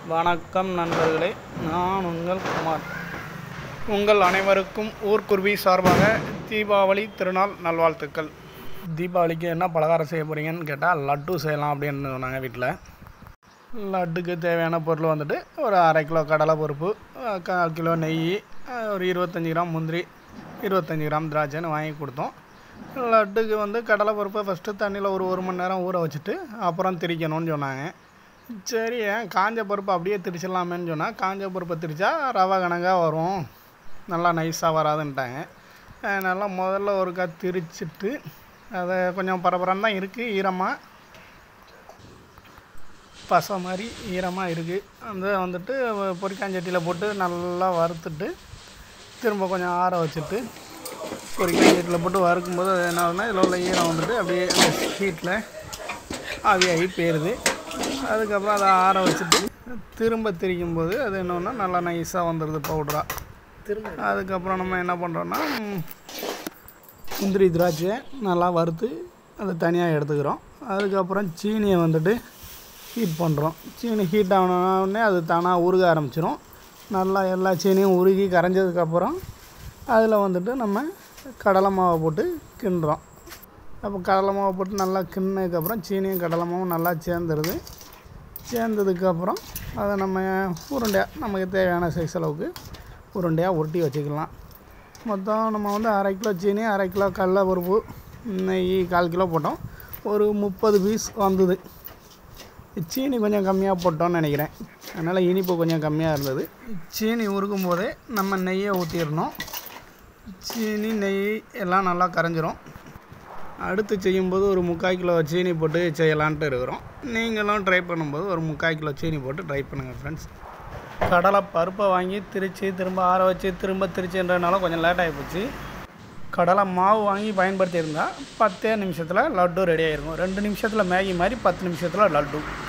வணக்கம் நண்பர்களே நான் உங்கள் குமார் உங்கள் அனைவருக்கும் ஊர்க்குருவி சார்பாக தீபாவளி திருநாள் நல்வாழ்த்துக்கள் தீபாவளிக்கு என்ன பலகாரம் செய்ய போகிறீங்கன்னு கேட்டால் லட்டு செய்யலாம் அப்படின்னு சொன்னாங்க வீட்டில் லட்டுக்கு தேவையான பொருள் வந்துட்டு ஒரு அரை கிலோ கடலை பருப்பு அஹ் கால் கிலோ நெய் அஹ் ஒரு இருபத்தஞ்சி கிராம் முந்திரி இருபத்தஞ்சி கிராம் திராட்சைன்னு வாங்கி கொடுத்தோம் லட்டுக்கு வந்து கடலை பருப்பை ஃபஸ்ட்டு தண்ணியில் ஒரு ஒரு மணி நேரம் ஊற வச்சுட்டு அப்புறம் திரிக்கணும்னு சொன்னாங்க சரி ஏன் காஞ்ச பருப்பு அப்படியே திரிச்சிடலாமேன்னு சொன்னால் காஞ்ச பருப்பை திரிச்சா ரவை கணக்காக வரும் நல்லா நைஸாக வராதுன்ட்டாங்க அதனால் முதல்ல ஒருக்கா திரிச்சிட்டு அதை கொஞ்சம் பரபரன்னு தான் இருக்குது ஈரமாக பசை மாதிரி ஈரமாக இருக்குது அந்த வந்துட்டு பொரிக்காஞ்சட்டியில் போட்டு நல்லா வறுத்துட்டு திரும்ப கொஞ்சம் ஆற வச்சுட்டு பொரிக்காஞ்சட்டியில் போட்டு வறுக்கும்போது அது என்ன ஆகுதுன்னா இதில் உள்ள ஈரம் வந்துட்டு அப்படியே அந்த ஹீட்டில் ஆவியாகி போயிடுது அதுக்கப்புறம் அதை ஆற வச்சுட்டு திரும்ப திரிக்கும் போது அது என்னன்னா நல்லா நைஸாக வந்துடுது பவுடராக திரும்ப அதுக்கப்புறம் நம்ம என்ன பண்ணுறோன்னா ம், முந்திரி திராட்சையை நல்லா வறுத்து அதை தனியாக எடுத்துக்கிறோம் அதுக்கப்புறம் சீனியை வந்துட்டு ஹீட் பண்ணுறோம் சீனி ஹீட் ஆனோடனே அது தானாக உருக ஆரம்பிச்சிரும் நல்லா எல்லா சீனியும் உருகி கரைஞ்சதுக்கப்புறம் அதில் வந்துட்டு நம்ம கடலை மாவை போட்டு கிண்டுறோம் அப்போ கடலை மாவை போட்டு நல்லா கிண்டினதுக்கப்புறம் சீனியும் கடலை மாவும் நல்லா சேர்ந்துருது சேர்ந்ததுக்கப்புறம் அதை நம்ம உருண்டையாக நமக்கு தேவையான சைஸ் அளவுக்கு உருண்டையாக உருட்டி வச்சுக்கலாம் மொத்தம் நம்ம வந்து அரை கிலோ சீனி அரை கிலோ கடலை பருப்பு நெய் கால் கிலோ போட்டோம் ஒரு முப்பது பீஸ் வந்தது சீனி கொஞ்சம் கம்மியாக போட்டோம்னு நினைக்கிறேன் அதனால் இனிப்பு கொஞ்சம் கம்மியாக இருந்தது சீனி உருக்கும் போதே நம்ம நெய்யை ஊற்றிடணும் சீனி நெய் எல்லாம் நல்லா கரைஞ்சிரும் அடுத்து செய்யும்போது ஒரு முக்கால் கிலோ சீனி போட்டு செய்யலான்ட்டு இருக்கிறோம் நீங்களும் ட்ரை பண்ணும்போது ஒரு முக்கால் கிலோ சீனி போட்டு ட்ரை பண்ணுங்கள் ஃப்ரெண்ட்ஸ் கடலை பருப்பை வாங்கி திரித்து திரும்ப ஆற வச்சு திரும்ப திரிச்சுன்றதுனால கொஞ்சம் லேட் ஆகி போச்சு கடலை மாவு வாங்கி பயன்படுத்தியிருந்தால் பத்தே நிமிஷத்தில் லட்டு ரெடி ஆயிருக்கும் ரெண்டு நிமிஷத்தில் மேகி மாதிரி பத்து நிமிஷத்தில் லட்டு